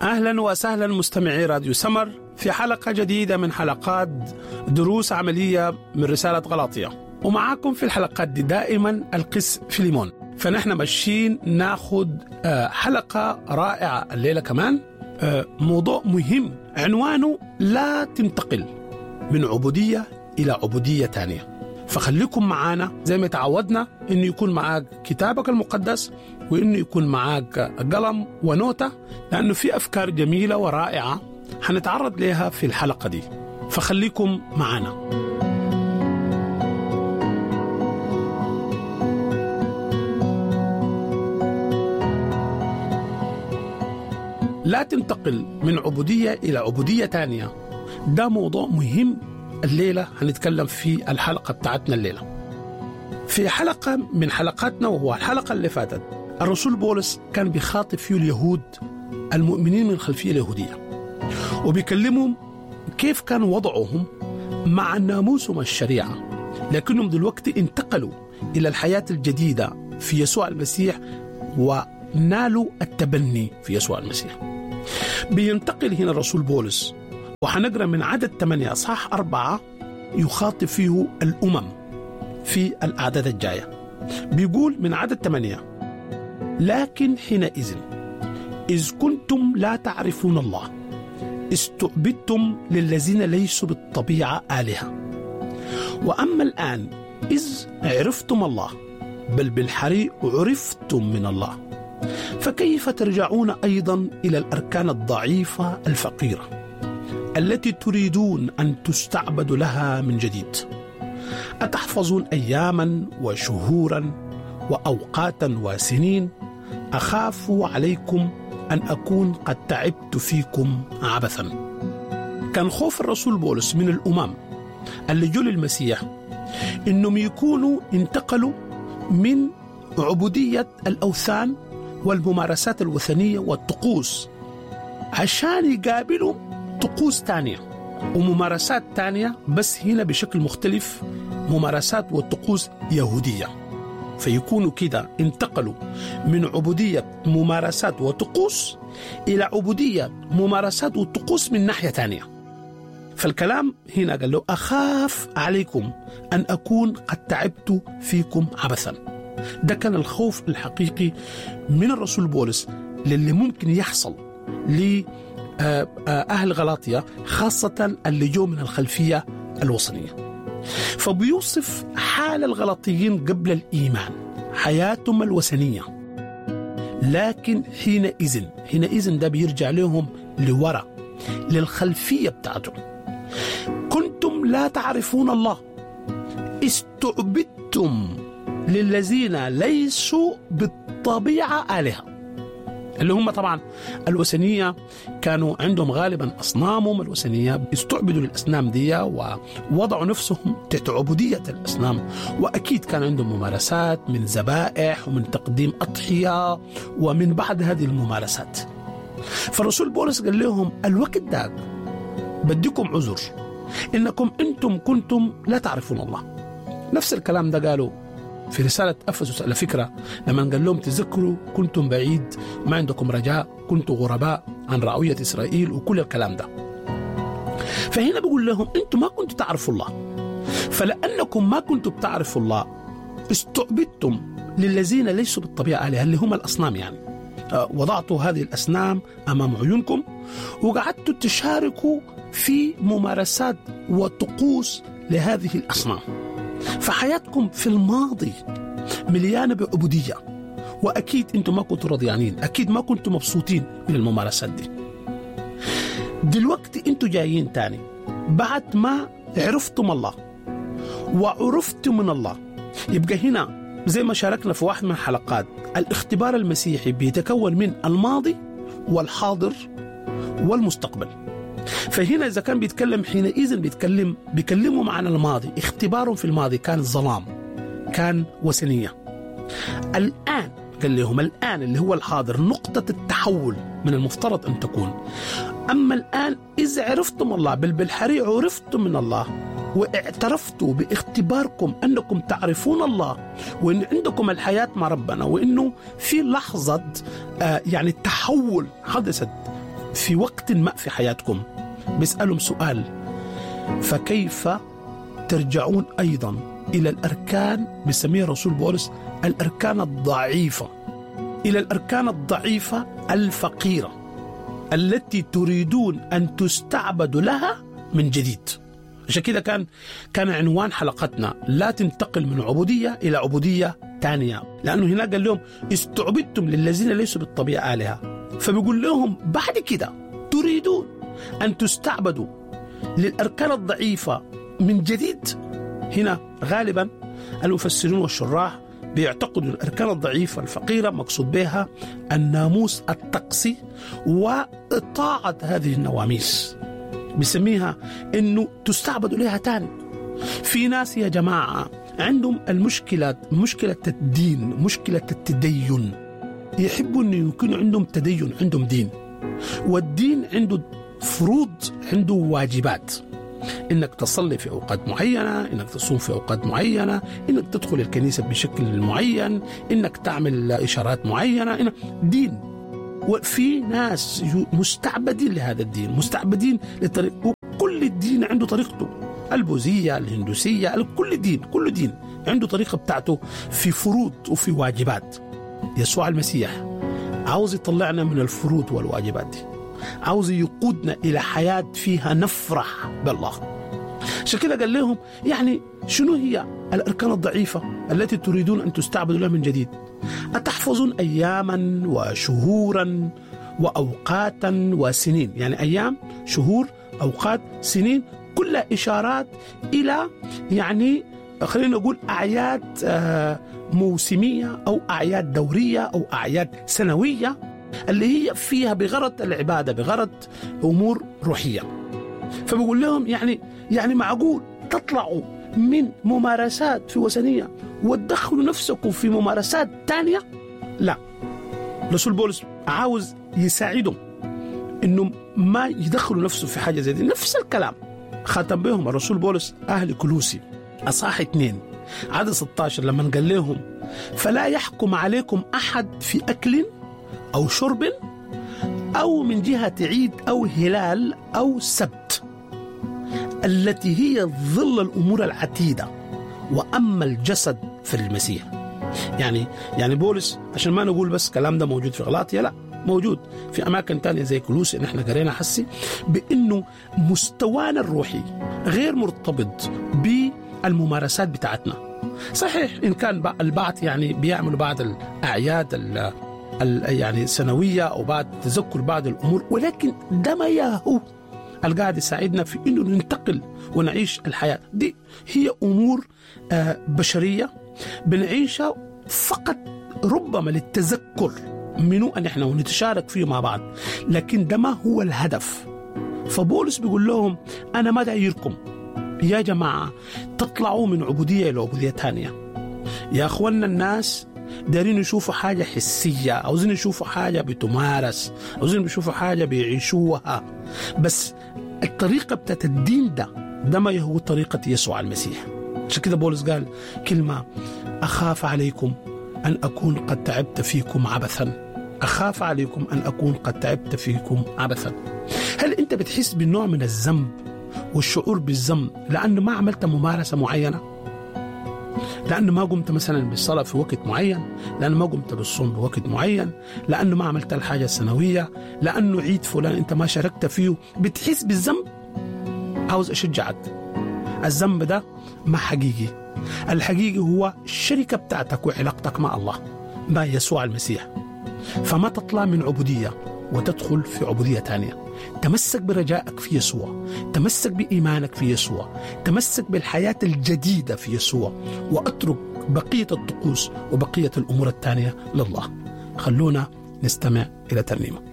اهلا وسهلا مستمعي راديو سمر في حلقه جديده من حلقات دروس عمليه من رساله غلاطيه ومعاكم في الحلقات دي دائما القس فيليمون فنحن ماشيين ناخد آه، حلقه رائعه الليله كمان آه، موضوع مهم عنوانه لا تنتقل من عبوديه الى عبوديه ثانيه فخليكم معانا زي ما تعودنا انه يكون معاك كتابك المقدس وانه يكون معاك قلم ونوتة لانه في افكار جميله ورائعه حنتعرض لها في الحلقه دي فخليكم معانا لا تنتقل من عبوديه الى عبوديه ثانيه ده موضوع مهم الليله هنتكلم في الحلقه بتاعتنا الليله في حلقه من حلقاتنا وهو الحلقه اللي فاتت الرسول بولس كان بيخاطب فيه اليهود المؤمنين من الخلفيه اليهوديه وبيكلمهم كيف كان وضعهم مع الناموس ومع الشريعه لكنهم دلوقتي انتقلوا الى الحياه الجديده في يسوع المسيح ونالوا التبني في يسوع المسيح بينتقل هنا الرسول بولس وحنقرا من عدد 8 اصحاح أربعة يخاطب فيه الأمم في الأعداد الجاية بيقول من عدد 8 لكن حينئذ إذ كنتم لا تعرفون الله استعبدتم للذين ليسوا بالطبيعة آلهة وأما الآن إذ عرفتم الله بل بالحري عرفتم من الله فكيف ترجعون أيضا إلى الأركان الضعيفة الفقيرة التي تريدون أن تستعبدوا لها من جديد أتحفظون أياما وشهورا وأوقاتا وسنين أخاف عليكم أن أكون قد تعبت فيكم عبثا كان خوف الرسول بولس من الأمم اللي جو للمسيح إنهم يكونوا انتقلوا من عبودية الأوثان والممارسات الوثنية والطقوس عشان يقابلوا طقوس تانية وممارسات تانية بس هنا بشكل مختلف ممارسات وطقوس يهودية فيكونوا كده انتقلوا من عبودية ممارسات وطقوس إلى عبودية ممارسات وطقوس من ناحية تانية فالكلام هنا قال له أخاف عليكم أن أكون قد تعبت فيكم عبثا ده كان الخوف الحقيقي من الرسول بولس للي ممكن يحصل لأهل غلاطيا خاصة اللي جو من الخلفية الوطنية فبيوصف حال الغلطيين قبل الإيمان حياتهم الوثنية لكن حينئذ حينئذ ده بيرجع لهم لورا للخلفية بتاعتهم كنتم لا تعرفون الله استعبدتم للذين ليسوا بالطبيعة آلهة اللي هم طبعا الوثنية كانوا عندهم غالبا أصنامهم الوثنية استعبدوا للأصنام دي ووضعوا نفسهم تحت عبودية الأصنام وأكيد كان عندهم ممارسات من ذبائح ومن تقديم أضحية ومن بعد هذه الممارسات فالرسول بولس قال لهم الوقت ده بديكم عذر إنكم أنتم كنتم لا تعرفون الله نفس الكلام ده قالوا في رسالة أفسس على فكرة لما قال لهم تذكروا كنتم بعيد ما عندكم رجاء كنتم غرباء عن رعوية إسرائيل وكل الكلام ده فهنا بقول لهم أنتم ما كنتم تعرفوا الله فلأنكم ما كنتم بتعرفوا الله استعبدتم للذين ليسوا بالطبيعة آلهة اللي هم الأصنام يعني وضعتوا هذه الأصنام أمام عيونكم وقعدتوا تشاركوا في ممارسات وطقوس لهذه الأصنام فحياتكم في الماضي مليانة بعبودية وأكيد أنتم ما كنتوا رضيانين أكيد ما كنتوا مبسوطين من الممارسات دي دلوقتي أنتوا جايين تاني بعد ما عرفتم الله وعرفتم من الله يبقى هنا زي ما شاركنا في واحد من الحلقات الاختبار المسيحي بيتكون من الماضي والحاضر والمستقبل فهنا إذا كان بيتكلم حينئذ بيتكلم بيكلمهم عن الماضي اختبارهم في الماضي كان ظلام كان وثنية الآن قال لهم الآن اللي هو الحاضر نقطة التحول من المفترض أن تكون أما الآن إذا عرفتم الله بل بالحري عرفتم من الله واعترفتوا باختباركم أنكم تعرفون الله وأن عندكم الحياة مع ربنا وأنه في لحظة آه يعني تحول حدثت في وقت ما في حياتكم بيسألهم سؤال فكيف ترجعون أيضا إلى الأركان بسميها رسول بولس الأركان الضعيفة إلى الأركان الضعيفة الفقيرة التي تريدون أن تستعبدوا لها من جديد عشان كده كان كان عنوان حلقتنا لا تنتقل من عبودية إلى عبودية ثانية لأنه هنا قال لهم استعبدتم للذين ليسوا بالطبيعة آلهة فبيقول لهم بعد كده تريدون أن تستعبدوا للأركان الضعيفة من جديد هنا غالبا المفسرون والشراح بيعتقدوا الأركان الضعيفة الفقيرة مقصود بها الناموس الطقسي وإطاعة هذه النواميس بسميها انه تستعبدوا لها تاني في ناس يا جماعة عندهم المشكلة مشكلة الدين مشكلة التدين يحبوا انه يكون عندهم تدين عندهم دين والدين عنده فروض عنده واجبات انك تصلي في اوقات معينه انك تصوم في اوقات معينه انك تدخل الكنيسه بشكل معين انك تعمل اشارات معينه إنك دين وفي ناس مستعبدين لهذا الدين مستعبدين لطريق وكل الدين عنده طريقته البوذية الهندوسية كل دين كل دين عنده طريقة بتاعته في فروض وفي واجبات يسوع المسيح عاوز يطلعنا من الفروض والواجبات دي عاوز يقودنا إلى حياة فيها نفرح بالله عشان كده قال لهم يعني شنو هي الأركان الضعيفة التي تريدون أن تستعبدوا لها من جديد أتحفظون أياما وشهورا وأوقاتا وسنين يعني أيام شهور أوقات سنين كلها إشارات إلى يعني خلينا نقول أعياد موسمية أو أعياد دورية أو أعياد سنوية اللي هي فيها بغرض العبادة بغرض أمور روحية فبقول لهم يعني يعني معقول تطلعوا من ممارسات في وثنية وتدخلوا نفسكم في ممارسات تانية لا رسول بولس عاوز يساعدهم انهم ما يدخلوا نفسه في حاجة زي دي نفس الكلام ختم بهم الرسول بولس أهل كلوسي أصحاح اثنين عدد 16 لما قال لهم فلا يحكم عليكم أحد في أكل أو شرب أو من جهة عيد أو هلال أو سبت التي هي ظل الأمور العتيدة وأما الجسد في المسيح يعني يعني بولس عشان ما نقول بس كلام ده موجود في غلاطيا لا موجود في اماكن تانية زي كلوسي اللي احنا قرينا حسي بانه مستوانا الروحي غير مرتبط بالممارسات بتاعتنا صحيح ان كان البعض يعني بيعملوا بعض الاعياد ال ال يعني سنويه او بعد تذكر بعض الامور ولكن ده ما ياهو القاعد يساعدنا في انه ننتقل ونعيش الحياه دي هي امور آه بشريه بنعيشها فقط ربما للتذكر منو ان احنا ونتشارك فيه مع بعض لكن ده ما هو الهدف فبولس بيقول لهم انا ما دايركم يا جماعه تطلعوا من عبوديه الى عبوديه ثانيه يا اخوانا الناس دارين يشوفوا حاجة حسية عاوزين يشوفوا حاجة بتمارس عاوزين يشوفوا حاجة بيعيشوها بس الطريقة بتاعت الدين ده ده ما هو طريقة يسوع المسيح عشان كده بولس قال كلمة أخاف عليكم أن أكون قد تعبت فيكم عبثا أخاف عليكم أن أكون قد تعبت فيكم عبثا هل أنت بتحس بالنوع من الذنب والشعور بالذنب لأنه ما عملت ممارسة معينة لأنه ما قمت مثلا بالصلاة في وقت معين لأنه ما قمت بالصوم بوقت معين لأنه ما عملت الحاجة السنوية لأنه عيد فلان أنت ما شاركت فيه بتحس بالذنب عاوز أشجعك الذنب ده ما حقيقي الحقيقي هو الشركة بتاعتك وعلاقتك مع الله مع يسوع المسيح فما تطلع من عبودية وتدخل في عبودية ثانية تمسك برجائك في يسوع تمسك بإيمانك في يسوع تمسك بالحياة الجديدة في يسوع وأترك بقية الطقوس وبقية الأمور الثانية لله خلونا نستمع إلى ترنيمه